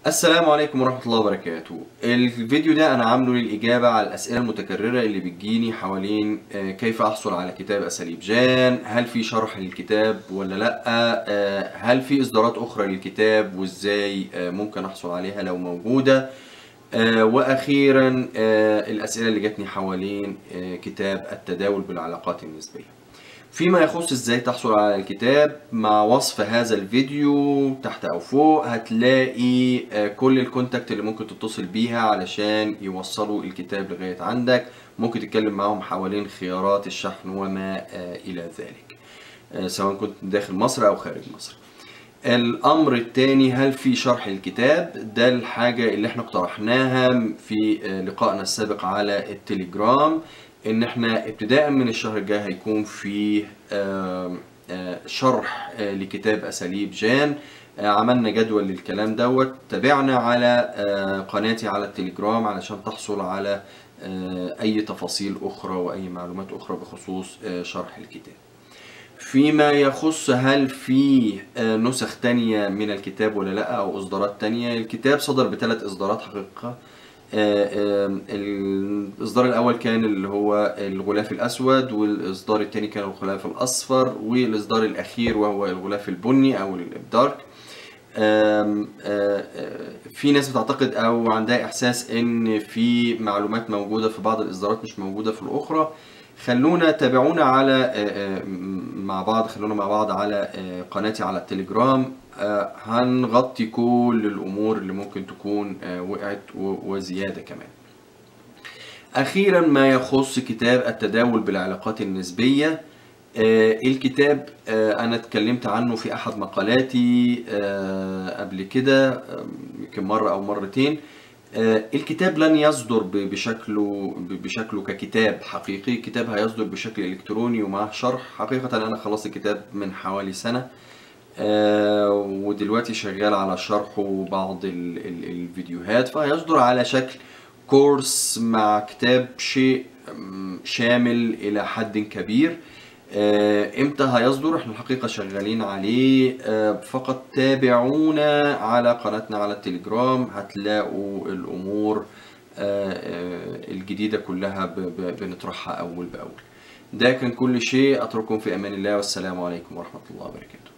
السلام عليكم ورحمة الله وبركاته الفيديو ده أنا عامله للإجابة على الأسئلة المتكررة اللي بتجيني حوالين آه، كيف أحصل على كتاب أساليب جان هل في شرح للكتاب ولا لأ آه، هل في إصدارات أخرى للكتاب وإزاي آه، ممكن أحصل عليها لو موجودة آه، وأخيرا آه، الأسئلة اللي جاتني حوالين آه، كتاب التداول بالعلاقات النسبية فيما يخص ازاي تحصل على الكتاب مع وصف هذا الفيديو تحت او فوق هتلاقي آه، كل الكونتاكت اللي ممكن تتصل بيها علشان يوصلوا الكتاب لغاية عندك ممكن تتكلم معاهم حوالين خيارات الشحن وما آه، الى ذلك آه، سواء كنت داخل مصر او خارج مصر الامر الثاني هل في شرح الكتاب ده الحاجة اللي احنا اقترحناها في آه، لقائنا السابق على التليجرام ان احنا ابتداء من الشهر الجاي هيكون في آم، آه، شرح آه، لكتاب اساليب جان آه، عملنا جدول للكلام دوت تابعنا على آه، قناتي على التليجرام علشان تحصل على آه، اي تفاصيل اخرى واي معلومات اخرى بخصوص آه، شرح الكتاب فيما يخص هل في آه، نسخ تانية من الكتاب ولا لا او اصدارات تانية الكتاب صدر بثلاث اصدارات حقيقة آه، آه، الاصدار الاول كان اللي هو الغلاف الاسود والاصدار الثاني كان الغلاف الاصفر والاصدار الاخير وهو الغلاف البني او الدارك آم، آه، آه، في ناس بتعتقد او عندها احساس ان في معلومات موجوده في بعض الاصدارات مش موجوده في الاخرى خلونا تابعونا على آه، آه، مع بعض خلونا مع بعض على آه، قناتي على التليجرام آه، هنغطي كل الامور اللي ممكن تكون آه، وقعت و- وزياده كمان أخيرا ما يخص كتاب التداول بالعلاقات النسبية آه، الكتاب آه، أنا اتكلمت عنه في أحد مقالاتي آه، قبل كده آه، يمكن مرة أو مرتين آه، الكتاب لن يصدر ب- بشكله ب- بشكله ككتاب حقيقي الكتاب هيصدر بشكل إلكتروني ومعه شرح حقيقة أنا خلصت الكتاب من حوالي سنة آه، ودلوقتي شغال على شرحه بعض ال- ال- الفيديوهات فهيصدر على شكل كورس مع كتاب شيء مم، شامل إلى حد كبير آه، امتى هيصدر احنا الحقيقة شغالين عليه آه، فقط تابعونا على قناتنا على التليجرام هتلاقوا الأمور آه، آه، الجديدة كلها ب- ب- بنطرحها أول بأول ده كان كل شيء أترككم في أمان الله والسلام عليكم ورحمة الله وبركاته